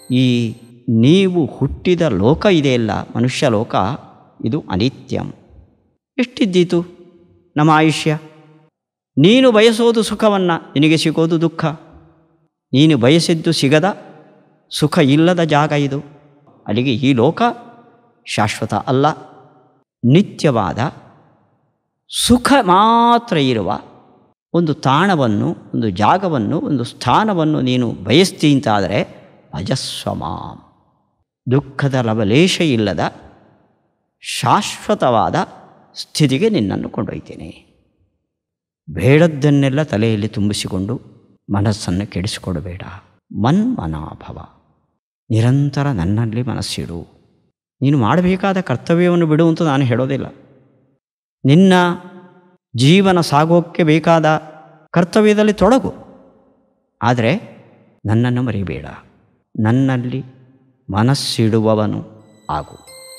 ಈ ನೀವು ಹುಟ್ಟಿದ ಲೋಕ ಇದೆಯಲ್ಲ ಮನುಷ್ಯ ಲೋಕ ಇದು ಅನಿತ್ಯಂ ಎಷ್ಟಿದ್ದೀತು ನಮ್ಮ ಆಯುಷ್ಯ ನೀನು ಬಯಸೋದು ಸುಖವನ್ನು ನಿನಗೆ ಸಿಗೋದು ದುಃಖ ನೀನು ಬಯಸಿದ್ದು ಸಿಗದ ಸುಖ ಇಲ್ಲದ ಜಾಗ ಇದು ಅಲ್ಲಿಗೆ ಈ ಲೋಕ ಶಾಶ್ವತ ಅಲ್ಲ ನಿತ್ಯವಾದ ಸುಖ ಮಾತ್ರ ಇರುವ ಒಂದು ತಾಣವನ್ನು ಒಂದು ಜಾಗವನ್ನು ಒಂದು ಸ್ಥಾನವನ್ನು ನೀನು ಬಯಸ್ತಿ ಅಂತಾದರೆ ಭಜಸ್ವಮಾಂ ದುಃಖದ ಲವಲೇಶ ಇಲ್ಲದ ಶಾಶ್ವತವಾದ ಸ್ಥಿತಿಗೆ ನಿನ್ನನ್ನು ಕೊಂಡೊಯ್ತೇನೆ ಬೇಡದ್ದನ್ನೆಲ್ಲ ತಲೆಯಲ್ಲಿ ತುಂಬಿಸಿಕೊಂಡು ಮನಸ್ಸನ್ನು ಕೆಡಿಸಿಕೊಡಬೇಡ ಮನ್ಮನಾಭವ ನಿರಂತರ ನನ್ನಲ್ಲಿ ಮನಸ್ಸಿಡು ನೀನು ಮಾಡಬೇಕಾದ ಕರ್ತವ್ಯವನ್ನು ಬಿಡು ಅಂತ ನಾನು ಹೇಳೋದಿಲ್ಲ ನಿನ್ನ ಜೀವನ ಸಾಗೋಕ್ಕೆ ಬೇಕಾದ ಕರ್ತವ್ಯದಲ್ಲಿ ತೊಡಗು ಆದರೆ ನನ್ನನ್ನು ಮರಿಬೇಡ ನನ್ನಲ್ಲಿ ಮನಸ್ಸಿಡುವವನು ಆಗು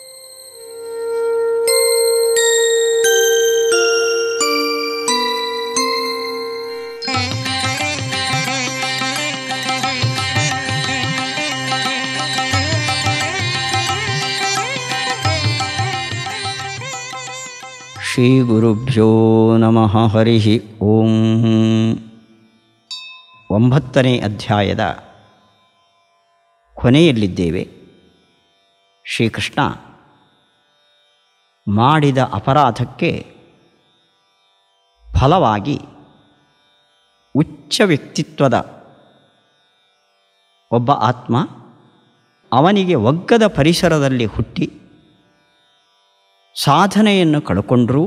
ಶ್ರೀ ಗುರುಭ್ಯೋ ನಮಃ ಹರಿ ಓಂ ಒಂಬತ್ತನೇ ಅಧ್ಯಾಯದ ಕೊನೆಯಲ್ಲಿದ್ದೇವೆ ಶ್ರೀಕೃಷ್ಣ ಮಾಡಿದ ಅಪರಾಧಕ್ಕೆ ಫಲವಾಗಿ ಉಚ್ಚ ವ್ಯಕ್ತಿತ್ವದ ಒಬ್ಬ ಆತ್ಮ ಅವನಿಗೆ ಒಗ್ಗದ ಪರಿಸರದಲ್ಲಿ ಹುಟ್ಟಿ ಸಾಧನೆಯನ್ನು ಕಳ್ಕೊಂಡ್ರೂ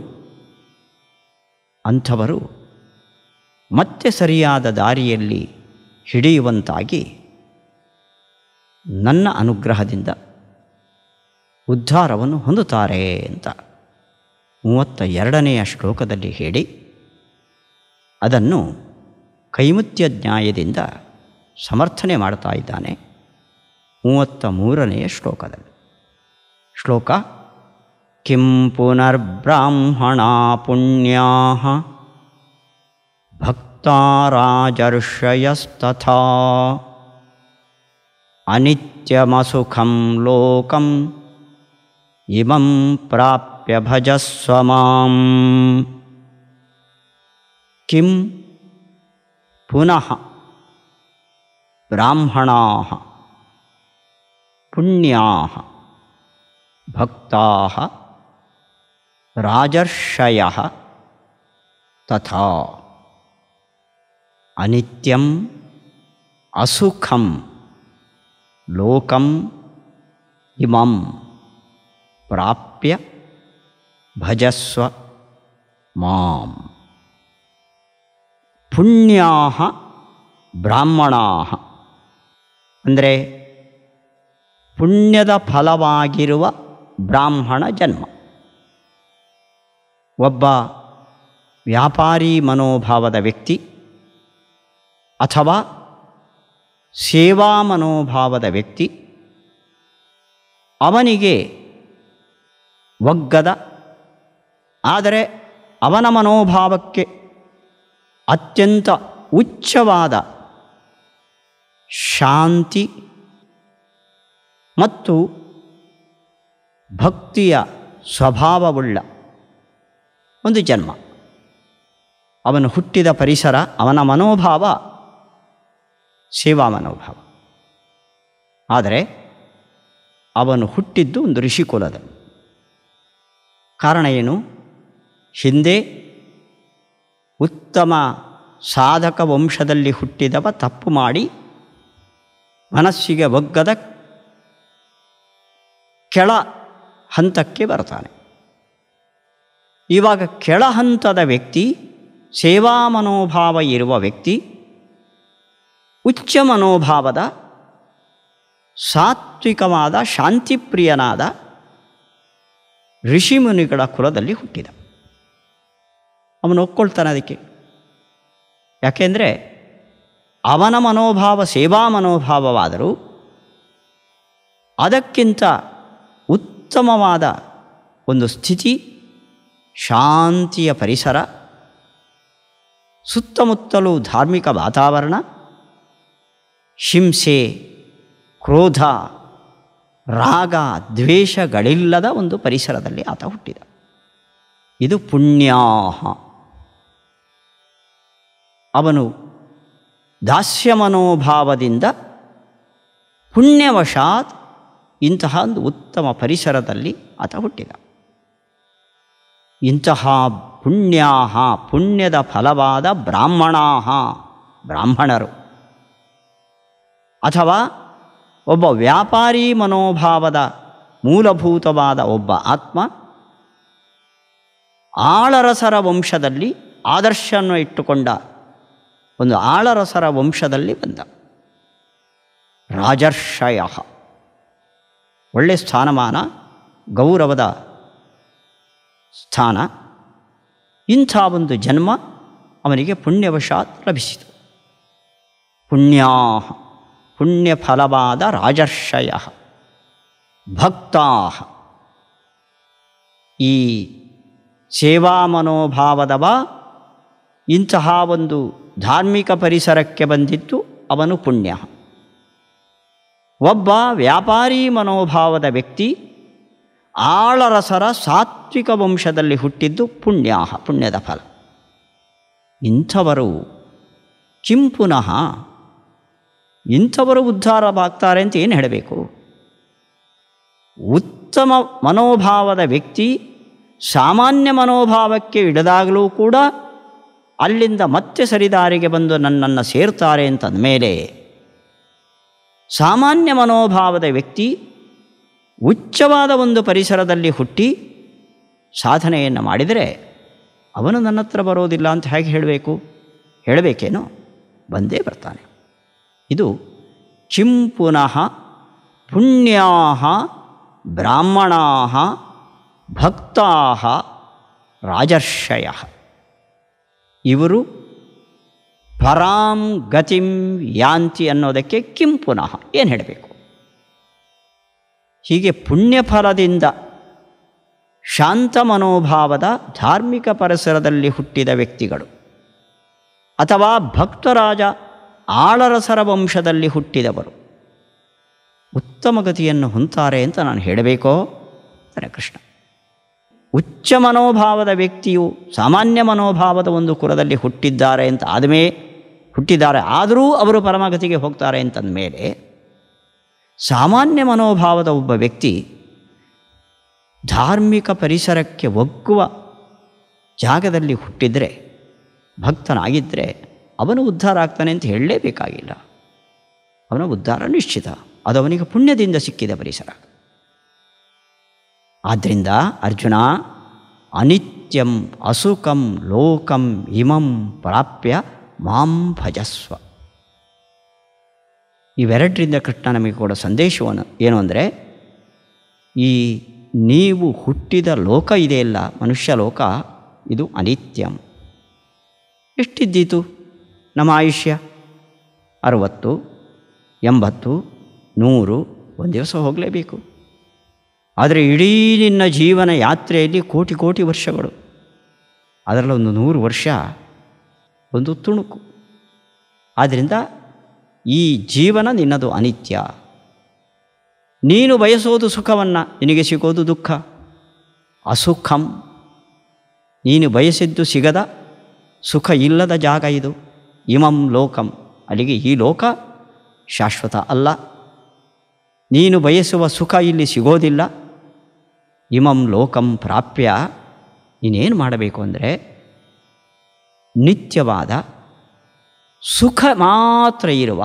ಅಂಥವರು ಮತ್ತೆ ಸರಿಯಾದ ದಾರಿಯಲ್ಲಿ ಹಿಡಿಯುವಂತಾಗಿ ನನ್ನ ಅನುಗ್ರಹದಿಂದ ಉದ್ಧಾರವನ್ನು ಹೊಂದುತ್ತಾರೆ ಅಂತ ಮೂವತ್ತ ಎರಡನೆಯ ಶ್ಲೋಕದಲ್ಲಿ ಹೇಳಿ ಅದನ್ನು ಕೈಮುತ್ಯ ನ್ಯಾಯದಿಂದ ಸಮರ್ಥನೆ ಮಾಡ್ತಾ ಇದ್ದಾನೆ ಮೂವತ್ತ ಮೂರನೆಯ ಶ್ಲೋಕದಲ್ಲಿ ಶ್ಲೋಕ ಕಿಂ ಪುನರ್ಬ್ರಾಹ್ಮಣ ಪುಣ್ಯಾ ಭಕ್ತಾರಾಜರ್ಷಯಸ್ತಥಾ ಅನಿತ್ಯಮಸುಖಂ ಲೋಕಂ ಇಮಂ ಪ್ರಾಪ್ಯ ಭಜಸ್ವ ಮಾಂ ಕಿಂ ಪುನಃ ಬ್ರಾಹ್ಮಣಾ ಪುಣ್ಯಾ ಭಕ್ತಾ ರಾಜರ್ಷಯ ತಥಾ ಅನಿತ್ಯಂ ಅಸುಖಂ ಲೋಕಂ ಇಮಂ ಪ್ರಾಪ್ಯ ಭಜಸ್ವ ಮಾಂ ಪುಣ್ಯಾ ಬ್ರಾಹ್ಮಣಾ ಅಂದರೆ ಪುಣ್ಯದ ಫಲವಾಗಿರುವ ಬ್ರಾಹ್ಮಣ ಜನ್ಮ ಒಬ್ಬ ವ್ಯಾಪಾರಿ ಮನೋಭಾವದ ವ್ಯಕ್ತಿ ಅಥವಾ ಸೇವಾ ಮನೋಭಾವದ ವ್ಯಕ್ತಿ ಅವನಿಗೆ ಒಗ್ಗದ ಆದರೆ ಅವನ ಮನೋಭಾವಕ್ಕೆ ಅತ್ಯಂತ ಉಚ್ಚವಾದ ಶಾಂತಿ ಮತ್ತು ಭಕ್ತಿಯ ಸ್ವಭಾವವುಳ್ಳ ಒಂದು ಜನ್ಮ ಅವನು ಹುಟ್ಟಿದ ಪರಿಸರ ಅವನ ಮನೋಭಾವ ಸೇವಾ ಮನೋಭಾವ ಆದರೆ ಅವನು ಹುಟ್ಟಿದ್ದು ಒಂದು ಋಷಿಕುಲದಲ್ಲಿ ಕಾರಣ ಏನು ಹಿಂದೆ ಉತ್ತಮ ಸಾಧಕ ವಂಶದಲ್ಲಿ ಹುಟ್ಟಿದವ ತಪ್ಪು ಮಾಡಿ ಮನಸ್ಸಿಗೆ ಒಗ್ಗದ ಕೆಳ ಹಂತಕ್ಕೆ ಬರ್ತಾನೆ ಇವಾಗ ಕೆಳ ಹಂತದ ವ್ಯಕ್ತಿ ಸೇವಾ ಮನೋಭಾವ ಇರುವ ವ್ಯಕ್ತಿ ಉಚ್ಚ ಮನೋಭಾವದ ಸಾತ್ವಿಕವಾದ ಶಾಂತಿಪ್ರಿಯನಾದ ಋಷಿಮುನಿಗಳ ಕುಲದಲ್ಲಿ ಹುಟ್ಟಿದ ಅವನು ಒಪ್ಕೊಳ್ತಾನೆ ಅದಕ್ಕೆ ಯಾಕೆಂದರೆ ಅವನ ಮನೋಭಾವ ಸೇವಾ ಮನೋಭಾವವಾದರೂ ಅದಕ್ಕಿಂತ ಉತ್ತಮವಾದ ಒಂದು ಸ್ಥಿತಿ ಶಾಂತಿಯ ಪರಿಸರ ಸುತ್ತಮುತ್ತಲೂ ಧಾರ್ಮಿಕ ವಾತಾವರಣ ಹಿಂಸೆ ಕ್ರೋಧ ರಾಗ ದ್ವೇಷಗಳಿಲ್ಲದ ಒಂದು ಪರಿಸರದಲ್ಲಿ ಆತ ಹುಟ್ಟಿದ ಇದು ಪುಣ್ಯಾಹ ಅವನು ದಾಸ್ಯ ಮನೋಭಾವದಿಂದ ಪುಣ್ಯವಶಾತ್ ಇಂತಹ ಒಂದು ಉತ್ತಮ ಪರಿಸರದಲ್ಲಿ ಆತ ಹುಟ್ಟಿದ ಇಂತಹ ಪುಣ್ಯಾಹ ಪುಣ್ಯದ ಫಲವಾದ ಬ್ರಾಹ್ಮಣಾಹ ಬ್ರಾಹ್ಮಣರು ಅಥವಾ ಒಬ್ಬ ವ್ಯಾಪಾರಿ ಮನೋಭಾವದ ಮೂಲಭೂತವಾದ ಒಬ್ಬ ಆತ್ಮ ಆಳರಸರ ವಂಶದಲ್ಲಿ ಆದರ್ಶವನ್ನು ಇಟ್ಟುಕೊಂಡ ಒಂದು ಆಳರಸರ ವಂಶದಲ್ಲಿ ಬಂದ ರಾಜರ್ಷಯ ಒಳ್ಳೆ ಸ್ಥಾನಮಾನ ಗೌರವದ ಸ್ಥಾನ ಇಂಥ ಒಂದು ಜನ್ಮ ಅವನಿಗೆ ಪುಣ್ಯವಶಾತ್ ಲಭಿಸಿತು ಪುಣ್ಯಾ ಪುಣ್ಯಫಲವಾದ ರಾಜರ್ಷಯ ಭಕ್ತಾ ಈ ಸೇವಾ ಮನೋಭಾವದವ ಇಂತಹ ಒಂದು ಧಾರ್ಮಿಕ ಪರಿಸರಕ್ಕೆ ಬಂದಿದ್ದು ಅವನು ಪುಣ್ಯ ಒಬ್ಬ ವ್ಯಾಪಾರಿ ಮನೋಭಾವದ ವ್ಯಕ್ತಿ ಆಳರಸರ ಸಾತ್ವಿಕ ವಂಶದಲ್ಲಿ ಹುಟ್ಟಿದ್ದು ಪುಣ್ಯ ಪುಣ್ಯದ ಫಲ ಇಂಥವರು ಕಿಂ ಪುನಃ ಇಂಥವರು ಉದ್ಧಾರವಾಗ್ತಾರೆ ಅಂತ ಏನು ಹೇಳಬೇಕು ಉತ್ತಮ ಮನೋಭಾವದ ವ್ಯಕ್ತಿ ಸಾಮಾನ್ಯ ಮನೋಭಾವಕ್ಕೆ ಇಡದಾಗಲೂ ಕೂಡ ಅಲ್ಲಿಂದ ಮತ್ತೆ ಸರಿದಾರಿಗೆ ಬಂದು ನನ್ನನ್ನು ಸೇರ್ತಾರೆ ಅಂತಂದಮೇಲೆ ಸಾಮಾನ್ಯ ಮನೋಭಾವದ ವ್ಯಕ್ತಿ ಉಚ್ಚವಾದ ಒಂದು ಪರಿಸರದಲ್ಲಿ ಹುಟ್ಟಿ ಸಾಧನೆಯನ್ನು ಮಾಡಿದರೆ ಅವನು ನನ್ನ ಹತ್ರ ಬರೋದಿಲ್ಲ ಅಂತ ಹೇಗೆ ಹೇಳಬೇಕು ಹೇಳಬೇಕೇನೋ ಬಂದೇ ಬರ್ತಾನೆ ಇದು ಚಿಂ ಪುನಃ ಪುಣ್ಯಾ ಬ್ರಾಹ್ಮಣಾ ಭಕ್ತಾ ರಾಜರ್ಷಯ ಇವರು ಪರಾಂ ಗತಿಂ ಯಾಂತಿ ಅನ್ನೋದಕ್ಕೆ ಕಿಂ ಪುನಃ ಏನು ಹೇಳಬೇಕು ಹೀಗೆ ಪುಣ್ಯಫಲದಿಂದ ಶಾಂತ ಮನೋಭಾವದ ಧಾರ್ಮಿಕ ಪರಿಸರದಲ್ಲಿ ಹುಟ್ಟಿದ ವ್ಯಕ್ತಿಗಳು ಅಥವಾ ಭಕ್ತರಾಜ ಆಳರಸರ ವಂಶದಲ್ಲಿ ಹುಟ್ಟಿದವರು ಉತ್ತಮ ಗತಿಯನ್ನು ಹೊಂತಾರೆ ಅಂತ ನಾನು ಹೇಳಬೇಕೋ ಅಂತಾನೆ ಕೃಷ್ಣ ಉಚ್ಚ ಮನೋಭಾವದ ವ್ಯಕ್ತಿಯು ಸಾಮಾನ್ಯ ಮನೋಭಾವದ ಒಂದು ಕುಲದಲ್ಲಿ ಹುಟ್ಟಿದ್ದಾರೆ ಅಂತ ಆದಮೇ ಹುಟ್ಟಿದ್ದಾರೆ ಆದರೂ ಅವರು ಪರಮಗತಿಗೆ ಹೋಗ್ತಾರೆ ಅಂತಂದ ಮೇಲೆ ಸಾಮಾನ್ಯ ಮನೋಭಾವದ ಒಬ್ಬ ವ್ಯಕ್ತಿ ಧಾರ್ಮಿಕ ಪರಿಸರಕ್ಕೆ ಒಗ್ಗುವ ಜಾಗದಲ್ಲಿ ಹುಟ್ಟಿದರೆ ಭಕ್ತನಾಗಿದ್ದರೆ ಅವನು ಉದ್ಧಾರ ಆಗ್ತಾನೆ ಅಂತ ಹೇಳಲೇಬೇಕಾಗಿಲ್ಲ ಅವನ ಉದ್ಧಾರ ನಿಶ್ಚಿತ ಅದು ಅವನಿಗೆ ಪುಣ್ಯದಿಂದ ಸಿಕ್ಕಿದ ಪರಿಸರ ಆದ್ದರಿಂದ ಅರ್ಜುನ ಅನಿತ್ಯಂ ಅಸುಖಂ ಲೋಕಂ ಇಮಂ ಪ್ರಾಪ್ಯ ಮಾಂ ಭಜಸ್ವ ಇವೆರಡರಿಂದ ಕೃಷ್ಣ ನಮಗೆ ಕೊಡೋ ಸಂದೇಶವನ್ನು ಏನು ಅಂದರೆ ಈ ನೀವು ಹುಟ್ಟಿದ ಲೋಕ ಇದೆಯಲ್ಲ ಮನುಷ್ಯ ಲೋಕ ಇದು ಅನಿತ್ಯಂ ಎಷ್ಟಿದ್ದೀತು ನಮ್ಮ ಆಯುಷ್ಯ ಅರುವತ್ತು ಎಂಬತ್ತು ನೂರು ಒಂದು ದಿವಸ ಹೋಗಲೇಬೇಕು ಆದರೆ ಇಡೀ ನಿನ್ನ ಜೀವನ ಯಾತ್ರೆಯಲ್ಲಿ ಕೋಟಿ ಕೋಟಿ ವರ್ಷಗಳು ಅದರಲ್ಲಿ ಒಂದು ನೂರು ವರ್ಷ ಒಂದು ತುಣುಕು ಆದ್ದರಿಂದ ಈ ಜೀವನ ನಿನ್ನದು ಅನಿತ್ಯ ನೀನು ಬಯಸೋದು ಸುಖವನ್ನು ನಿನಗೆ ಸಿಗೋದು ದುಃಖ ಅಸುಖಂ ನೀನು ಬಯಸಿದ್ದು ಸಿಗದ ಸುಖ ಇಲ್ಲದ ಜಾಗ ಇದು ಇಮಂ ಲೋಕಂ ಅಲ್ಲಿಗೆ ಈ ಲೋಕ ಶಾಶ್ವತ ಅಲ್ಲ ನೀನು ಬಯಸುವ ಸುಖ ಇಲ್ಲಿ ಸಿಗೋದಿಲ್ಲ ಇಮಂ ಲೋಕಂ ಪ್ರಾಪ್ಯ ನೀನೇನು ಮಾಡಬೇಕು ಅಂದರೆ ನಿತ್ಯವಾದ ಸುಖ ಮಾತ್ರ ಇರುವ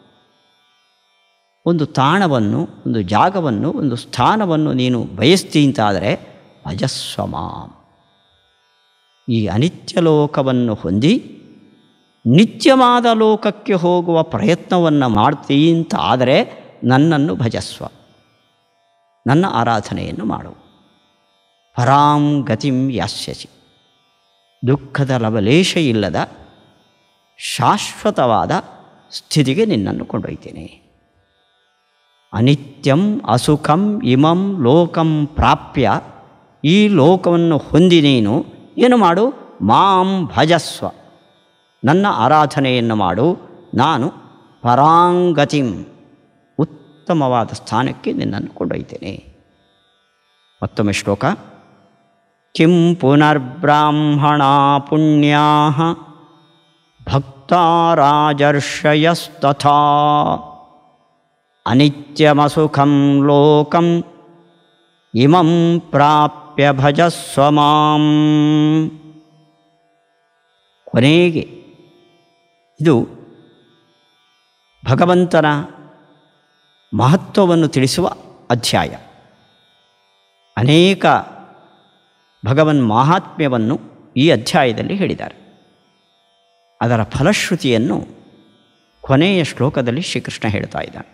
ಒಂದು ತಾಣವನ್ನು ಒಂದು ಜಾಗವನ್ನು ಒಂದು ಸ್ಥಾನವನ್ನು ನೀನು ಬಯಸ್ತಿ ಅಂತಾದರೆ ಅಜಸ್ವಮಾಂ ಈ ಅನಿತ್ಯ ಲೋಕವನ್ನು ಹೊಂದಿ ನಿತ್ಯವಾದ ಲೋಕಕ್ಕೆ ಹೋಗುವ ಪ್ರಯತ್ನವನ್ನು ಮಾಡ್ತೀ ಅಂತ ಆದರೆ ನನ್ನನ್ನು ಭಜಸ್ವ ನನ್ನ ಆರಾಧನೆಯನ್ನು ಮಾಡು ಪರಾಂ ಗತಿಂ ಯಾಸ್ಯಸಿ ದುಃಖದ ಲವಲೇಶ ಇಲ್ಲದ ಶಾಶ್ವತವಾದ ಸ್ಥಿತಿಗೆ ನಿನ್ನನ್ನು ಕೊಂಡೊಯ್ತೇನೆ ಅನಿತ್ಯಂ ಅಸುಖಂ ಇಮಂ ಲೋಕಂ ಪ್ರಾಪ್ಯ ಈ ಲೋಕವನ್ನು ಹೊಂದಿ ನೀನು ಏನು ಮಾಡು ಮಾಂ ಭಜಸ್ವ ನನ್ನ ಆರಾಧನೆಯನ್ನು ಮಾಡು ನಾನು ಪರಾಂಗತಿಂ ಉತ್ತಮವಾದ ಸ್ಥಾನಕ್ಕೆ ನಿನ್ನನ್ನು ಕೊಂಡೊಯ್ತೇನೆ ಮತ್ತೊಮ್ಮೆ ಶ್ಲೋಕ ಕಿಂ ಪುನರ್ಬ್ರಾಹ್ಮಣ ಪುಣ್ಯಾ ಭಕ್ತ ರಾಜರ್ಷಯಸ್ತಥಾ ಅನಿತ್ಯಮಸುಖಂ ಲೋಕಂ ಇಮಂ ಪ್ರಾಪ್ಯ ಭಜಸ್ವ ಮಾಂ ಕೊನೆಗೆ ಇದು ಭಗವಂತನ ಮಹತ್ವವನ್ನು ತಿಳಿಸುವ ಅಧ್ಯಾಯ ಅನೇಕ ಭಗವನ್ ಮಾಹಾತ್ಮ್ಯವನ್ನು ಈ ಅಧ್ಯಾಯದಲ್ಲಿ ಹೇಳಿದ್ದಾರೆ ಅದರ ಫಲಶ್ರುತಿಯನ್ನು ಕೊನೆಯ ಶ್ಲೋಕದಲ್ಲಿ ಶ್ರೀಕೃಷ್ಣ ಹೇಳ್ತಾ ಇದ್ದಾನೆ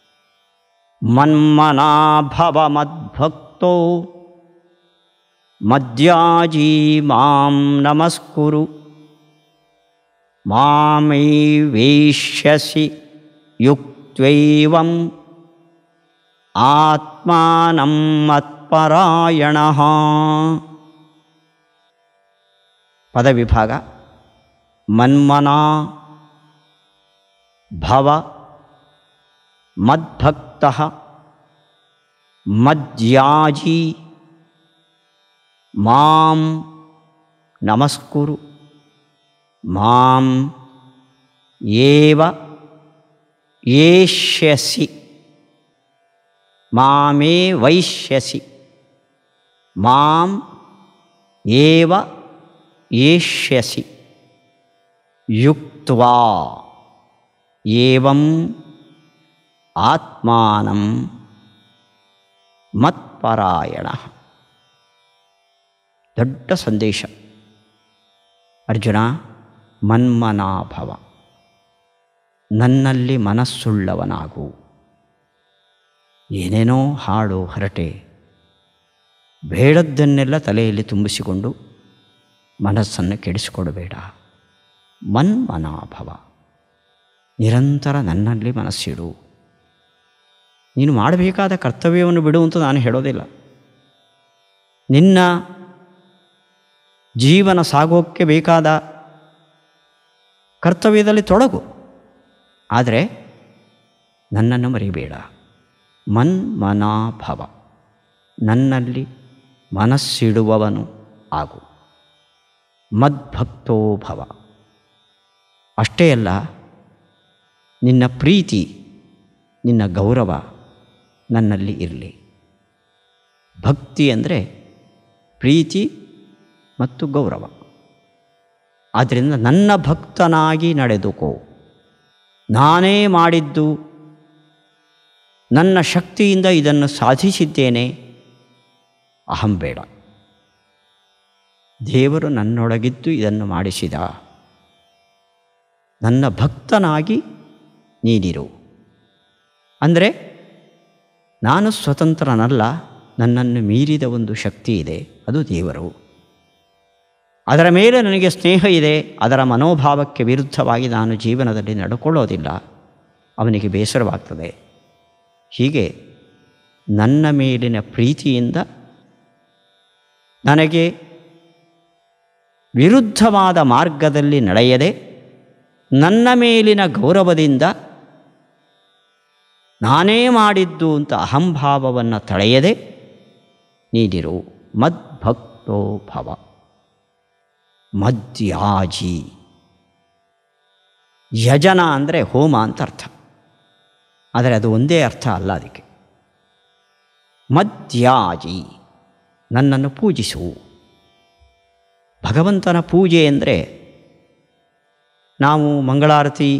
ಮನ್ಮನಾಭವ ಮದ್ಭಕ್ತೋ ಮದ್ಯಾಜೀ ಮಾಂ ನಮಸ್ಕುರು ಮಾಮೈ ವೇಶ್ಯಸಿ ಯುಕ್ತ್ವೈವಂ ಆತ್ಮಾನಂ ಮತ್ಪರಾಯಣ ಪದವಿಭಾಗ ಮನ್ಮನಾ ಭವ ಮದ್ಭಕ್ತ ಮದ್ಯಾಜಿ ಮಾಂ ನಮಸ್ಕುರು ಮಾಂ ಏವ ಏಷ್ಯಸಿ ಮಾಮೇ ವೈಶ್ಯಸಿ ಮಾಂ ಏವ ಏಷ್ಯಸಿ ಯುಕ್ತ್ವಾ ಏವಂ ಆತ್ಮಾನಂ ಮತ್ಪರಾಯಣ ದೊಡ್ಡ ಸಂದೇಶ ಅರ್ಜುನ ಮನ್ಮನಾಭವ ನನ್ನಲ್ಲಿ ಮನಸ್ಸುಳ್ಳವನಾಗು ಏನೇನೋ ಹಾಡು ಹರಟೆ ಬೇಡದ್ದನ್ನೆಲ್ಲ ತಲೆಯಲ್ಲಿ ತುಂಬಿಸಿಕೊಂಡು ಮನಸ್ಸನ್ನು ಕೆಡಿಸಿಕೊಡಬೇಡ ಮನ್ಮನಾಭವ ನಿರಂತರ ನನ್ನಲ್ಲಿ ಮನಸ್ಸಿಡು ನೀನು ಮಾಡಬೇಕಾದ ಕರ್ತವ್ಯವನ್ನು ಬಿಡು ಅಂತ ನಾನು ಹೇಳೋದಿಲ್ಲ ನಿನ್ನ ಜೀವನ ಸಾಗೋಕ್ಕೆ ಬೇಕಾದ ಕರ್ತವ್ಯದಲ್ಲಿ ತೊಡಗು ಆದರೆ ನನ್ನನ್ನು ಮರಿಬೇಡ ಮನ್ಮನಾಭವ ನನ್ನಲ್ಲಿ ಮನಸ್ಸಿಡುವವನು ಆಗು ಮದ್ಭಕ್ತೋ ಭವ ಅಷ್ಟೇ ಅಲ್ಲ ನಿನ್ನ ಪ್ರೀತಿ ನಿನ್ನ ಗೌರವ ನನ್ನಲ್ಲಿ ಇರಲಿ ಭಕ್ತಿ ಅಂದರೆ ಪ್ರೀತಿ ಮತ್ತು ಗೌರವ ಆದ್ದರಿಂದ ನನ್ನ ಭಕ್ತನಾಗಿ ನಡೆದುಕೋ ನಾನೇ ಮಾಡಿದ್ದು ನನ್ನ ಶಕ್ತಿಯಿಂದ ಇದನ್ನು ಸಾಧಿಸಿದ್ದೇನೆ ಅಹಂ ಬೇಡ ದೇವರು ನನ್ನೊಳಗಿದ್ದು ಇದನ್ನು ಮಾಡಿಸಿದ ನನ್ನ ಭಕ್ತನಾಗಿ ನೀನಿರು ಅಂದರೆ ನಾನು ಸ್ವತಂತ್ರನಲ್ಲ ನನ್ನನ್ನು ಮೀರಿದ ಒಂದು ಶಕ್ತಿ ಇದೆ ಅದು ದೇವರು ಅದರ ಮೇಲೆ ನನಗೆ ಸ್ನೇಹ ಇದೆ ಅದರ ಮನೋಭಾವಕ್ಕೆ ವಿರುದ್ಧವಾಗಿ ನಾನು ಜೀವನದಲ್ಲಿ ನಡ್ಕೊಳ್ಳೋದಿಲ್ಲ ಅವನಿಗೆ ಬೇಸರವಾಗ್ತದೆ ಹೀಗೆ ನನ್ನ ಮೇಲಿನ ಪ್ರೀತಿಯಿಂದ ನನಗೆ ವಿರುದ್ಧವಾದ ಮಾರ್ಗದಲ್ಲಿ ನಡೆಯದೆ ನನ್ನ ಮೇಲಿನ ಗೌರವದಿಂದ ನಾನೇ ಮಾಡಿದ್ದು ಅಂತ ಅಹಂಭಾವವನ್ನು ತಳೆಯದೆ ನೀಡಿರು ಮದ್ಭಕ್ತೋ ಭವ ಮದ್ಯಾಜಿ ಯಜನ ಅಂದರೆ ಹೋಮ ಅಂತ ಅರ್ಥ ಆದರೆ ಅದು ಒಂದೇ ಅರ್ಥ ಅಲ್ಲ ಅದಕ್ಕೆ ಮದ್ಯಾಜಿ ನನ್ನನ್ನು ಪೂಜಿಸು ಭಗವಂತನ ಪೂಜೆ ಅಂದರೆ ನಾವು ಮಂಗಳಾರತಿ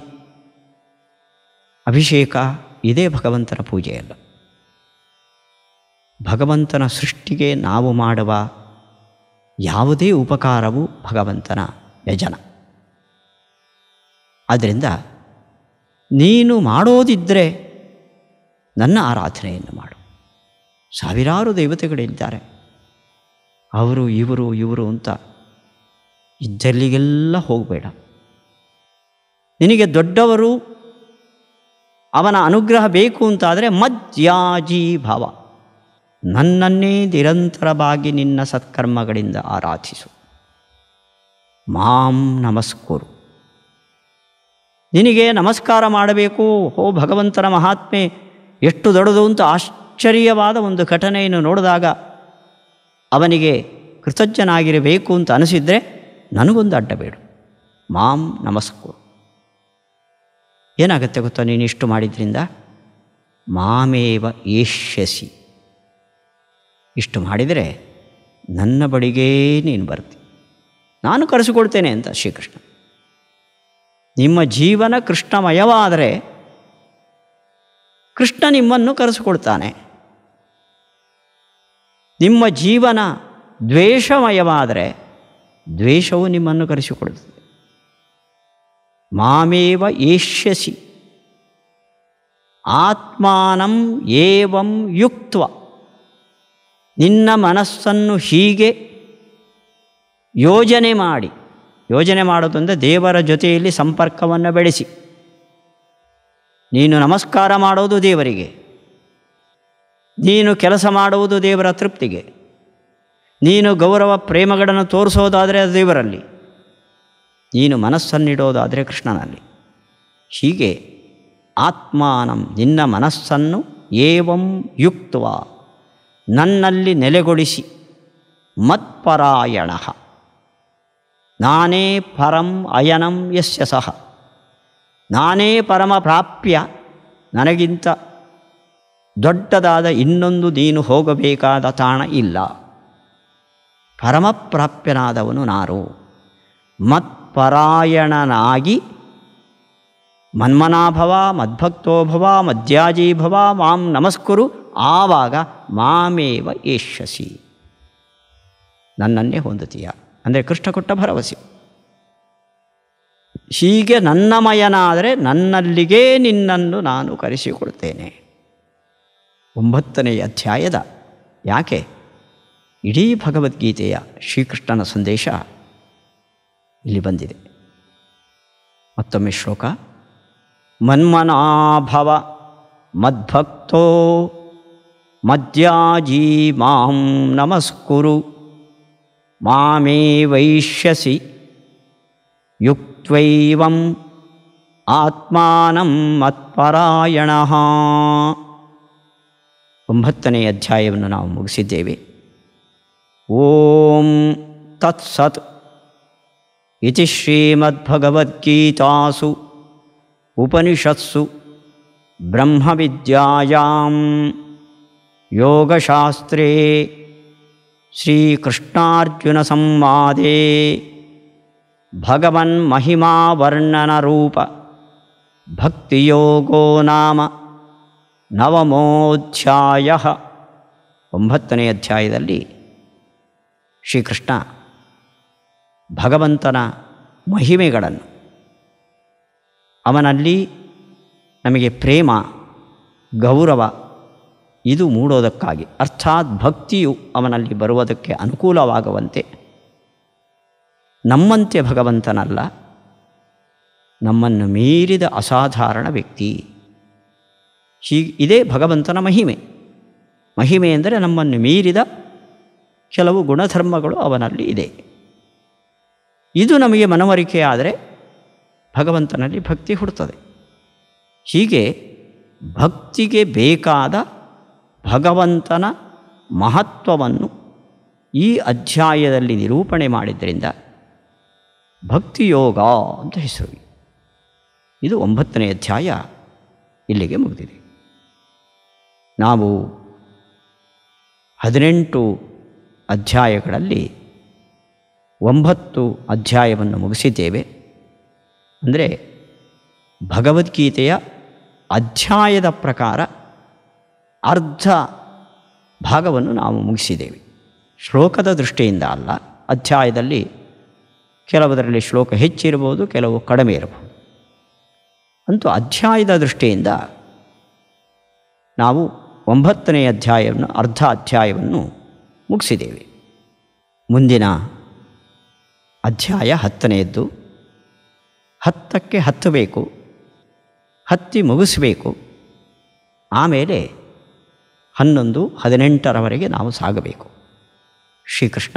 ಅಭಿಷೇಕ ಇದೇ ಭಗವಂತನ ಪೂಜೆಯಲ್ಲ ಭಗವಂತನ ಸೃಷ್ಟಿಗೆ ನಾವು ಮಾಡುವ ಯಾವುದೇ ಉಪಕಾರವೂ ಭಗವಂತನ ಯಜನ ಆದ್ದರಿಂದ ನೀನು ಮಾಡೋದಿದ್ದರೆ ನನ್ನ ಆರಾಧನೆಯನ್ನು ಮಾಡು ಸಾವಿರಾರು ದೇವತೆಗಳಿದ್ದಾರೆ ಅವರು ಇವರು ಇವರು ಅಂತ ಇದ್ದಲ್ಲಿಗೆಲ್ಲ ಹೋಗಬೇಡ ನಿನಗೆ ದೊಡ್ಡವರು ಅವನ ಅನುಗ್ರಹ ಬೇಕು ಅಂತಾದರೆ ಮದ್ಯಾಜಿ ಭಾವ ನನ್ನನ್ನೇ ನಿರಂತರವಾಗಿ ನಿನ್ನ ಸತ್ಕರ್ಮಗಳಿಂದ ಆರಾಧಿಸು ಮಾಂ ನಮಸ್ಕುರು ನಿನಗೆ ನಮಸ್ಕಾರ ಮಾಡಬೇಕು ಹೋ ಭಗವಂತನ ಮಹಾತ್ಮೆ ಎಷ್ಟು ದೊಡ್ಡದು ಅಂತ ಆಶ್ಚರ್ಯವಾದ ಒಂದು ಘಟನೆಯನ್ನು ನೋಡಿದಾಗ ಅವನಿಗೆ ಕೃತಜ್ಞನಾಗಿರಬೇಕು ಅಂತ ಅನಿಸಿದರೆ ನನಗೊಂದು ಅಡ್ಡ ಬೇಡು ಮಾಂ ನಮಸ್ಕು ಏನಾಗುತ್ತೆ ಗೊತ್ತಾ ನೀನು ಇಷ್ಟು ಮಾಡಿದ್ರಿಂದ ಮಾಮೇವ ಏಷ್ಯಸಿ ಇಷ್ಟು ಮಾಡಿದರೆ ನನ್ನ ಬಳಿಗೇ ನೀನು ಬರ್ತಿ ನಾನು ಕರೆಸಿಕೊಳ್ತೇನೆ ಅಂತ ಶ್ರೀಕೃಷ್ಣ ನಿಮ್ಮ ಜೀವನ ಕೃಷ್ಣಮಯವಾದರೆ ಕೃಷ್ಣ ನಿಮ್ಮನ್ನು ಕರೆಸಿಕೊಳ್ತಾನೆ ನಿಮ್ಮ ಜೀವನ ದ್ವೇಷಮಯವಾದರೆ ದ್ವೇಷವು ನಿಮ್ಮನ್ನು ಕರೆಸಿಕೊಡುತ್ತದೆ ಮಾಮೇವ ಏಷ್ಯಸಿ ಆತ್ಮಾನಂ ಏವಂ ಯುಕ್ತ ನಿನ್ನ ಮನಸ್ಸನ್ನು ಹೀಗೆ ಯೋಜನೆ ಮಾಡಿ ಯೋಜನೆ ಮಾಡೋದು ಅಂದರೆ ದೇವರ ಜೊತೆಯಲ್ಲಿ ಸಂಪರ್ಕವನ್ನು ಬೆಳೆಸಿ ನೀನು ನಮಸ್ಕಾರ ಮಾಡೋದು ದೇವರಿಗೆ ನೀನು ಕೆಲಸ ಮಾಡುವುದು ದೇವರ ತೃಪ್ತಿಗೆ ನೀನು ಗೌರವ ಪ್ರೇಮಗಳನ್ನು ತೋರಿಸೋದಾದರೆ ಅದು ದೇವರಲ್ಲಿ ನೀನು ಮನಸ್ಸನ್ನಿಡೋದಾದರೆ ಕೃಷ್ಣನಲ್ಲಿ ಹೀಗೆ ಆತ್ಮಾನಂ ನಿನ್ನ ಮನಸ್ಸನ್ನು ಏವಂ ಯುಕ್ತವ ನನ್ನಲ್ಲಿ ನೆಲೆಗೊಳಿಸಿ ಮತ್ಪರಾಯಣ ನಾನೇ ಪರಂ ಅಯನಂ ಯಸ್ಯ ಸಹ ನಾನೇ ಪರಮ ಪ್ರಾಪ್ಯ ನನಗಿಂತ ದೊಡ್ಡದಾದ ಇನ್ನೊಂದು ನೀನು ಹೋಗಬೇಕಾದ ತಾಣ ಇಲ್ಲ ಪರಮಪ್ರಾಪ್ಯನಾದವನು ನಾರು ಮತ್ಪರಾಯಣನಾಗಿ ಮನ್ಮನಾಭವ ಮದ್ಭಕ್ತೋಭವ ಮದ್ಯಾಜೀಭವ ಮಾಂ ನಮಸ್ಕುರು ಆವಾಗ ಮಾಮೇವ ಏಷ್ಯಸಿ ನನ್ನನ್ನೇ ಹೊಂದುತ್ತೀಯ ಅಂದರೆ ಕೃಷ್ಣ ಕೊಟ್ಟ ಭರವಸೆ ಹೀಗೆ ನನ್ನಮಯನಾದರೆ ನನ್ನಲ್ಲಿಗೇ ನಿನ್ನನ್ನು ನಾನು ಕರೆಸಿಕೊಳ್ತೇನೆ ಒಂಬತ್ತನೆಯ ಅಧ್ಯಾಯದ ಯಾಕೆ ಇಡೀ ಭಗವದ್ಗೀತೆಯ ಶ್ರೀಕೃಷ್ಣನ ಸಂದೇಶ ಇಲ್ಲಿ ಬಂದಿದೆ ಮತ್ತೊಮ್ಮೆ ಶ್ಲೋಕ ಮನ್ಮನಾಭವ ಮದ್ಭಕ್ತೋ ಮದ್ಯಾಜೀ ಮಾಂ ನಮಸ್ಕುರು ಮಾಮೇ ವೈಷ್ಯಸಿ ಯುಕ್ತೈವಂ ಆತ್ಮಾನಂ ಮತ್ಪರಾಯಣ ಒಂಬತ್ತನೇ ಅಧ್ಯಾಯವನ್ನು ನಾವು ಮುಗಿಸಿದ್ದೇವೆ ಓಂ ತತ್ಸತ್ ಇತಿ ಶ್ರೀಮದ್ಭಗವದ್ಗೀತಾಸು ಉಪನಿಷತ್ಸು ಬ್ರಹ್ಮವಿದ್ಯಾಯಾಂ ಯೋಗಶಾಸ್ತ್ರೇ ಶ್ರೀಕೃಷ್ಣಾರ್ಜುನಸಂವಾದೇ ಭಗವನ್ಮಹಿಮಾವರ್ಣನರೂಪ ಭಕ್ತಿಯೋಗೋ ನಾಮ ನವಮೋಧ್ಯಾಯ ಒಂಬತ್ತನೇ ಅಧ್ಯಾಯದಲ್ಲಿ ಶ್ರೀಕೃಷ್ಣ ಭಗವಂತನ ಮಹಿಮೆಗಳನ್ನು ಅವನಲ್ಲಿ ನಮಗೆ ಪ್ರೇಮ ಗೌರವ ಇದು ಮೂಡೋದಕ್ಕಾಗಿ ಅರ್ಥಾತ್ ಭಕ್ತಿಯು ಅವನಲ್ಲಿ ಬರುವುದಕ್ಕೆ ಅನುಕೂಲವಾಗುವಂತೆ ನಮ್ಮಂತೆ ಭಗವಂತನಲ್ಲ ನಮ್ಮನ್ನು ಮೀರಿದ ಅಸಾಧಾರಣ ವ್ಯಕ್ತಿ ಹೀಗೆ ಇದೇ ಭಗವಂತನ ಮಹಿಮೆ ಮಹಿಮೆ ಎಂದರೆ ನಮ್ಮನ್ನು ಮೀರಿದ ಕೆಲವು ಗುಣಧರ್ಮಗಳು ಅವನಲ್ಲಿ ಇದೆ ಇದು ನಮಗೆ ಮನವರಿಕೆ ಆದರೆ ಭಗವಂತನಲ್ಲಿ ಭಕ್ತಿ ಹುಡ್ತದೆ ಹೀಗೆ ಭಕ್ತಿಗೆ ಬೇಕಾದ ಭಗವಂತನ ಮಹತ್ವವನ್ನು ಈ ಅಧ್ಯಾಯದಲ್ಲಿ ನಿರೂಪಣೆ ಮಾಡಿದ್ದರಿಂದ ಭಕ್ತಿಯೋಗ ಅಂತ ಹೆಸರು ಇದು ಒಂಬತ್ತನೇ ಅಧ್ಯಾಯ ಇಲ್ಲಿಗೆ ಮುಗಿದಿದೆ ನಾವು ಹದಿನೆಂಟು ಅಧ್ಯಾಯಗಳಲ್ಲಿ ಒಂಬತ್ತು ಅಧ್ಯಾಯವನ್ನು ಮುಗಿಸಿದ್ದೇವೆ ಅಂದರೆ ಭಗವದ್ಗೀತೆಯ ಅಧ್ಯಾಯದ ಪ್ರಕಾರ ಅರ್ಧ ಭಾಗವನ್ನು ನಾವು ಮುಗಿಸಿದ್ದೇವೆ ಶ್ಲೋಕದ ದೃಷ್ಟಿಯಿಂದ ಅಲ್ಲ ಅಧ್ಯಾಯದಲ್ಲಿ ಕೆಲವುದರಲ್ಲಿ ಶ್ಲೋಕ ಹೆಚ್ಚಿರಬಹುದು ಕೆಲವು ಕಡಿಮೆ ಇರಬಹುದು ಅಂತೂ ಅಧ್ಯಾಯದ ದೃಷ್ಟಿಯಿಂದ ನಾವು ಒಂಬತ್ತನೇ ಅಧ್ಯಾಯವನ್ನು ಅರ್ಧ ಅಧ್ಯಾಯವನ್ನು ಮುಗಿಸಿದ್ದೇವೆ ಮುಂದಿನ ಅಧ್ಯಾಯ ಹತ್ತನೆಯದ್ದು ಹತ್ತಕ್ಕೆ ಹತ್ತಬೇಕು ಹತ್ತಿ ಮುಗಿಸಬೇಕು ಆಮೇಲೆ ಹನ್ನೊಂದು ಹದಿನೆಂಟರವರೆಗೆ ನಾವು ಸಾಗಬೇಕು ಶ್ರೀಕೃಷ್ಣ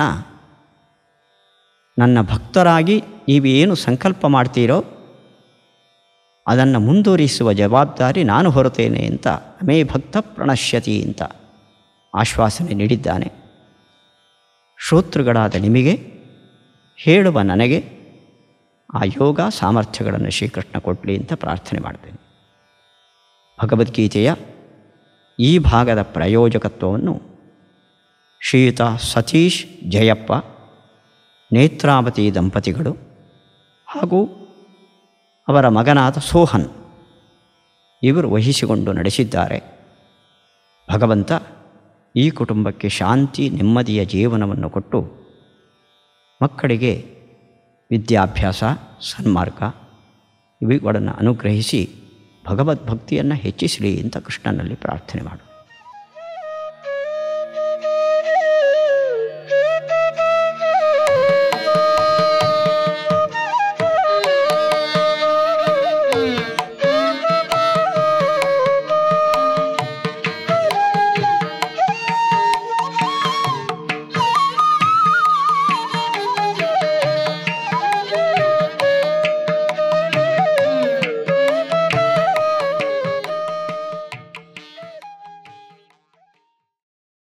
ನನ್ನ ಭಕ್ತರಾಗಿ ನೀವೇನು ಸಂಕಲ್ಪ ಮಾಡ್ತೀರೋ ಅದನ್ನು ಮುಂದುವರಿಸುವ ಜವಾಬ್ದಾರಿ ನಾನು ಹೊರತೇನೆ ಅಂತ ಮೇ ಭಕ್ತ ಪ್ರಣಶ್ಯತಿ ಅಂತ ಆಶ್ವಾಸನೆ ನೀಡಿದ್ದಾನೆ ಶ್ರೋತೃಗಳಾದ ನಿಮಗೆ ಹೇಳುವ ನನಗೆ ಆ ಯೋಗ ಸಾಮರ್ಥ್ಯಗಳನ್ನು ಶ್ರೀಕೃಷ್ಣ ಕೊಡಲಿ ಅಂತ ಪ್ರಾರ್ಥನೆ ಮಾಡ್ತೇನೆ ಭಗವದ್ಗೀತೆಯ ಈ ಭಾಗದ ಪ್ರಯೋಜಕತ್ವವನ್ನು ಶ್ರೀಯುತ ಸತೀಶ್ ಜಯಪ್ಪ ನೇತ್ರಾವತಿ ದಂಪತಿಗಳು ಹಾಗೂ ಅವರ ಮಗನಾದ ಸೋಹನ್ ಇವರು ವಹಿಸಿಕೊಂಡು ನಡೆಸಿದ್ದಾರೆ ಭಗವಂತ ಈ ಕುಟುಂಬಕ್ಕೆ ಶಾಂತಿ ನೆಮ್ಮದಿಯ ಜೀವನವನ್ನು ಕೊಟ್ಟು ಮಕ್ಕಳಿಗೆ ವಿದ್ಯಾಭ್ಯಾಸ ಸನ್ಮಾರ್ಗ ಇವುಗಳನ್ನು ಅನುಗ್ರಹಿಸಿ ಭಗವದ್ಭಕ್ತಿಯನ್ನು ಹೆಚ್ಚಿಸಲಿ ಅಂತ ಕೃಷ್ಣನಲ್ಲಿ ಪ್ರಾರ್ಥನೆ ಮಾಡು